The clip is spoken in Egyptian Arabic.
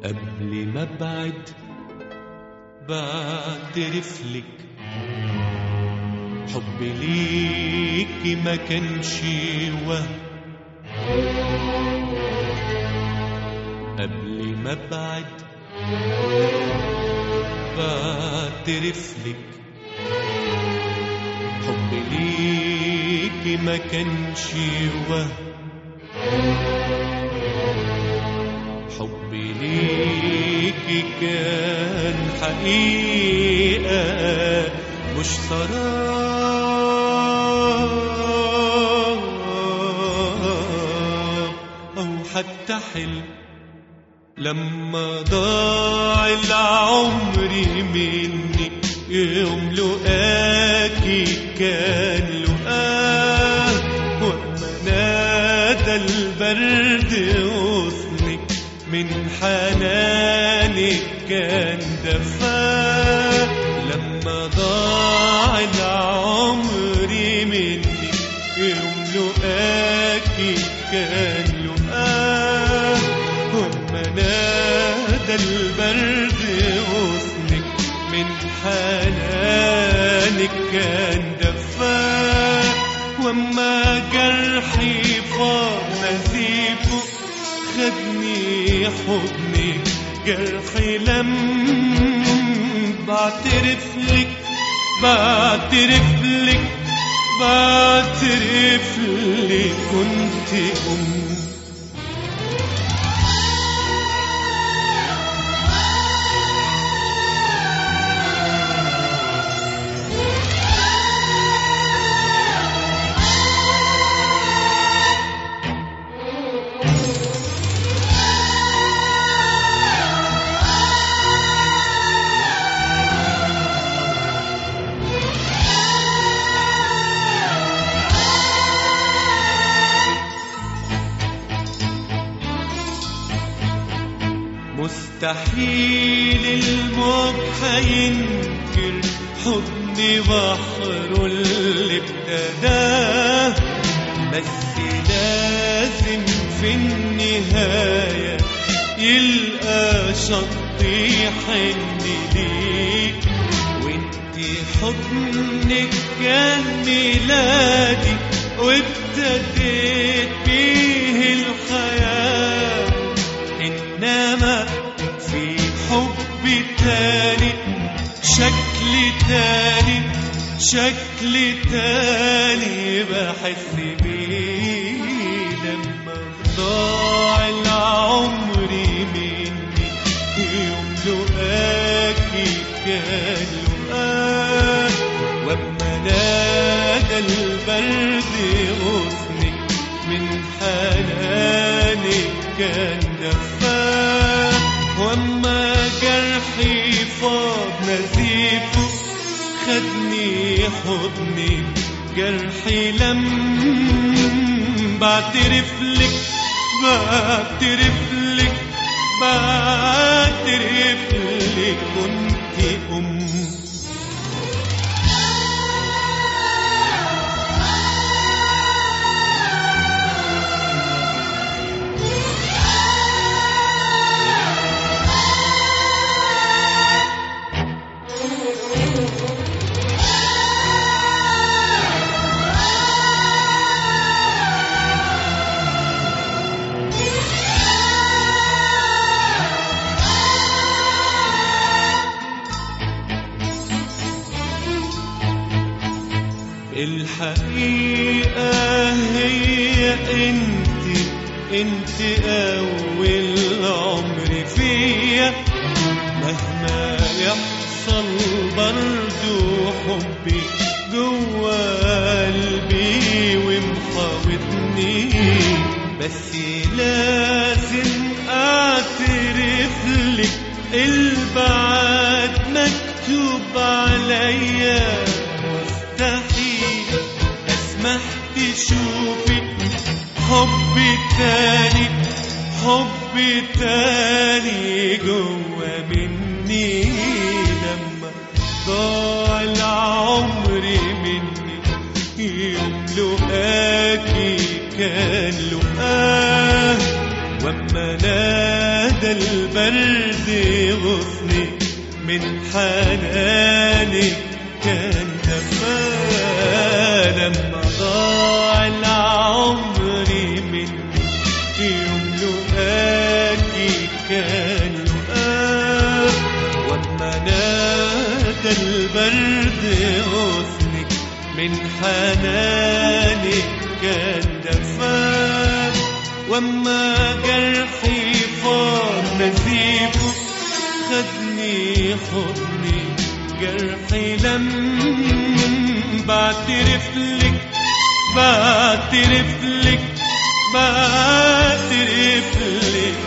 قبل ما ابعد بعترف لك حبي ليكي ما كانش وهم قبل ما ابعد بعترف لك حبي ليكي ما كانش وهم حبي ليكي كان حقيقة مش سراب أو حتى حلم لما ضاع العمر مني يوم لقاكي كان لقاه وما نادى البرد غصنك من حنانك كان دفاه لما ضاع العمر مني يوم لقاكي كان لقاه وما نادى البرد غصنك من حنانك كان دفاه وما جرحي فاض نزيفه خدني حضني جرحي لم بعترف لك بعترف لك بعترف لك كنت أم مستحيل الموج هينكر حضن بحره اللي ابتداه بس لازم في النهاية يلقى شط يحن ليك وانت حضنك كان ميلادي وابتديت بيه الحياة إنما في حب تاني شكل تاني شكل تاني بحس بيه لما ضاع العمر مني يوم لقاكي كان لقاك وما نادى البرد غصنك من حنانك كان دفاك وما جرحي فاض نزيفه خدني حضني جرحي لم بعترف لك بعترف لك بعترف لك كنت أم الحقيقة هي انت انت اول عمر فيا مهما يحصل برضو حبي جوا قلبي ومحاوطني بس لازم اعترف لك البعد مكتوب عليا مستحيل اسمح تشوفي حب تاني حب تاني جوا مني لما ضاع العمر مني يوم لقاكي كان لقاه وأما نادى البرد غصني من حنانك كان دفا لما ضاع العمر مني في يوم لقاكي كان لقاك وأما نادى البرد غصنك من حنانك كان دفاك واما جرحي فار نزيفه خدني حضني جرحي لم بعترف لك بعترف لك بعترف لك